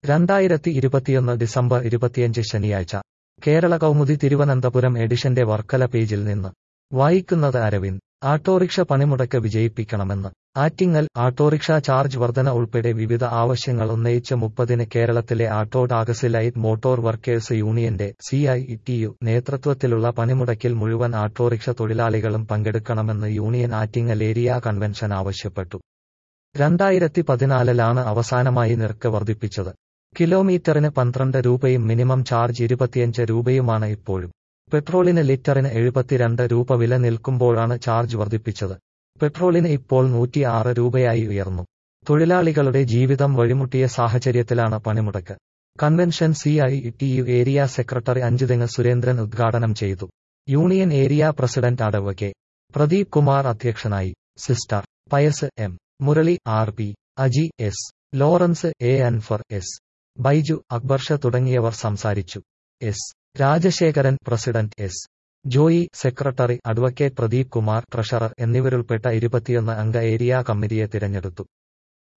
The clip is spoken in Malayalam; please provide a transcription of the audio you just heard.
രണ്ടായിരത്തി ഇരുപത്തിയൊന്ന് ഡിസംബർ ഇരുപത്തിയഞ്ച് ശനിയാഴ്ച കേരള കൗമുദി തിരുവനന്തപുരം എഡിഷന്റെ വർക്കല പേജിൽ നിന്ന് വായിക്കുന്നത് അരവിന്ദ് ആട്ടോറിക്ഷ പണിമുടക്ക് വിജയിപ്പിക്കണമെന്ന് ആറ്റിങ്ങൽ ആട്ടോറിക്ഷ ചാർജ് വർധന ഉൾപ്പെടെ വിവിധ ആവശ്യങ്ങൾ ഉന്നയിച്ച് മുപ്പതിന് കേരളത്തിലെ auto taxi light motor workers യൂണിയന്റെ സി ഐ ടി യു നേതൃത്വത്തിലുള്ള പണിമുടക്കിൽ മുഴുവൻ ആട്ടോറിക്ഷ തൊഴിലാളികളും പങ്കെടുക്കണമെന്ന് യൂണിയൻ ആറ്റിങ്ങൽ ഏരിയ കൺവെൻഷൻ ആവശ്യപ്പെട്ടു രണ്ടായിരത്തി പതിനാലിലാണ് അവസാനമായി നിരക്ക് വർദ്ധിപ്പിച്ചത് കിലോമീറ്ററിന് പന്ത്രണ്ട് രൂപയും മിനിമം ചാർജ് ഇരുപത്തിയഞ്ച് രൂപയുമാണ് ഇപ്പോഴും പെട്രോളിന് ലിറ്ററിന് എഴുപത്തിരണ്ട് രൂപ വില നിൽക്കുമ്പോഴാണ് ചാർജ് വർദ്ധിപ്പിച്ചത് പെട്രോളിന് ഇപ്പോൾ നൂറ്റിയാറ് രൂപയായി ഉയർന്നു തൊഴിലാളികളുടെ ജീവിതം വഴിമുട്ടിയ സാഹചര്യത്തിലാണ് പണിമുടക്ക് convention C I T U area secretary Anchuthengu Surendran ഉദ്ഘാടനം ചെയ്തു union area president Adavu K Pradeep Kumar അധ്യക്ഷനായി സിസ്റ്റർ Pius M Murali R P Aji S Lawrence A Anfar S Baiju Akbarsha തുടങ്ങിയവർ സംസാരിച്ചു S Rajasekharan president S Joy secretary advocate Pradeep Kumar treasurer എന്നിവരുൾപ്പെട്ട ഇരുപത്തിയൊന്ന് അംഗ ഏരിയ കമ്മിറ്റിയെ തിരഞ്ഞെടുത്തു